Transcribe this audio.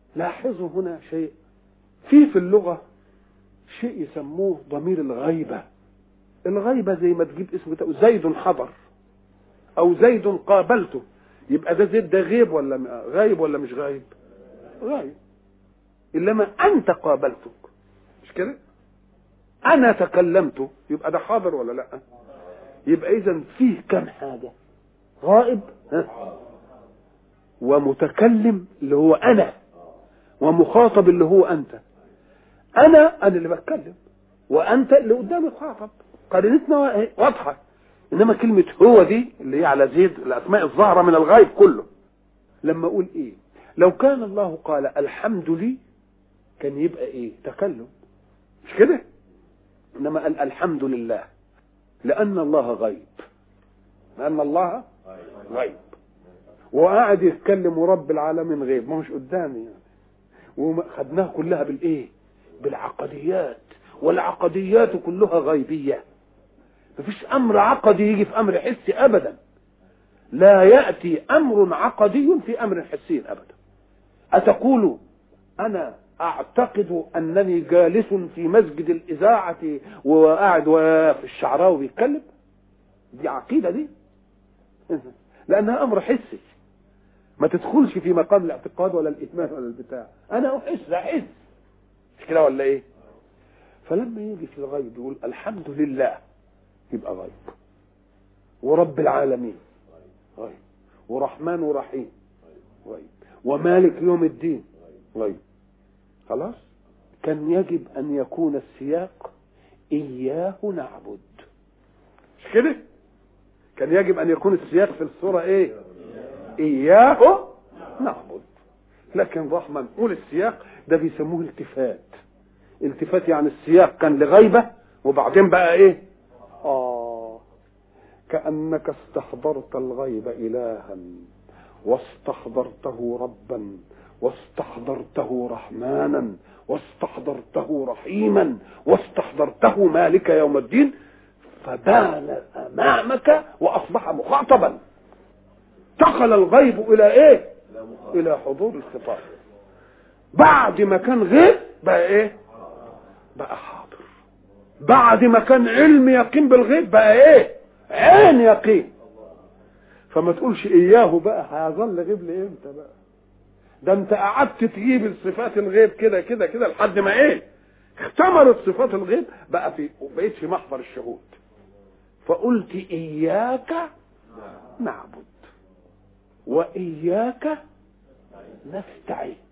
لاحظوا هنا شيء في في اللغة شيء يسموه ضمير الغيبة الغيبة زي ما تجيب اسم بتاعه زيد حضر او زيد قابلته يبقى ده زيد ده غيب ولا غايب ولا مش غايب غايب انما انت قابلتك مش كده انا تكلمت يبقى ده حاضر ولا لا يبقى اذا فيه كم حاجه غائب ها؟ ومتكلم اللي هو انا ومخاطب اللي هو انت انا انا اللي بتكلم وانت اللي قدامي خاطب قرينتنا واضحه انما كلمه هو دي اللي هي على زيد الاسماء الظاهره من الغيب كله لما اقول ايه لو كان الله قال الحمد لي كان يبقى ايه تكلم مش كده انما قال الحمد لله لان الله غيب لان الله غيب وقاعد يتكلم ورب العالمين غيب ما مش قدامي يعني وخدناها كلها بالايه بالعقديات والعقديات كلها غيبيه مفيش امر عقدي يجي في امر حسي ابدا لا ياتي امر عقدي في امر حسي ابدا اتقول انا اعتقد انني جالس في مسجد الاذاعه وقاعد في الشعراوي بيتكلم دي عقيده دي لانها امر حسي ما تدخلش في مقام الاعتقاد ولا الايمان ولا البتاع انا احس احس مش كده ولا ايه فلما يجي في الغيب يقول الحمد لله يبقى غيب ورب العالمين غيب ورحمن ورحيم غيب ومالك يوم الدين غيب خلاص كان يجب ان يكون السياق اياه نعبد مش كده كان يجب ان يكون السياق في الصوره ايه اياه نعبد لكن رحمة نقول السياق ده بيسموه التفات التفات يعني السياق كان لغيبة وبعدين بقى ايه اه كأنك استحضرت الغيب إلها واستحضرته ربا واستحضرته رحمانا واستحضرته رحيما واستحضرته مالك يوم الدين فبان امامك واصبح مخاطبا انتقل الغيب الى ايه الى حضور الخطاب بعد ما كان غيب بقى ايه بقى حاضر بعد ما كان علم يقين بالغيب بقى ايه عين يقين فما تقولش اياه بقى هيظل غيب لامتى بقى ده انت قعدت تجيب الصفات الغيب كده كده كده لحد ما ايه اختمرت صفات الغيب بقى في بقيت في محضر الشهود فقلت اياك نعبد واياك نستعين